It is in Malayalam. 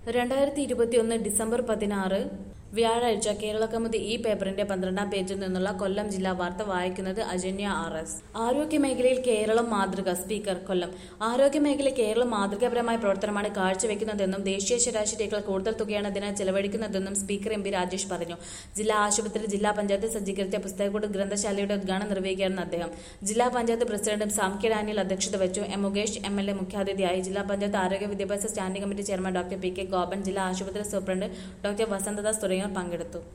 രണ്ടായിരത്തി ഇരുപത്തിയൊന്ന് ഡിസംബർ പതിനാറ് വ്യാഴാഴ്ച കേരള കൗമുദി ഈ പേപ്പറിന്റെ പന്ത്രണ്ടാം പേജിൽ നിന്നുള്ള കൊല്ലം ജില്ലാ വാർത്ത വായിക്കുന്നത് അജന്യ ആർ എസ് ആരോഗ്യമേഖലയിൽ കേരളം മാതൃക സ്പീക്കർ കൊല്ലം ആരോഗ്യമേഖലയിൽ കേരളം മാതൃകാപരമായ പ്രവർത്തനമാണ് കാഴ്ചവെക്കുന്നതെന്നും ദേശീയ ശരാശരിയേക്കാൾ കൂടുതൽ തുകയാണ് ഇതിന് ചെലവഴിക്കുന്നതെന്നും സ്പീക്കർ എം പി രാജേഷ് പറഞ്ഞു ജില്ലാ ആശുപത്രി ജില്ലാ പഞ്ചായത്ത് സജ്ജീകരിച്ച പുസ്തകക്കൂട് ഗ്രന്ഥശാലയുടെ ഉദ്ഘാടനം നിർവഹിക്കുകയായിരുന്നു അദ്ദേഹം ജില്ലാ പഞ്ചായത്ത് പ്രസിഡന്റ് സാം കെ ഡാനിയൽ അധ്യക്ഷത വെച്ചു M Mukesh M L A മുഖ്യാതിഥിയായി ജില്ലാ പഞ്ചായത്ത് ആരോഗ്യ വിദ്യാഭ്യാസ standing committee chairman doctor P K Gopan ജില്ലാ ആശുപത്രി സൂപ്രണ്ട് ഡോക്ടർ വസന്തദാസ് തുടങ്ങിയവർ പങ്കെടുത്തു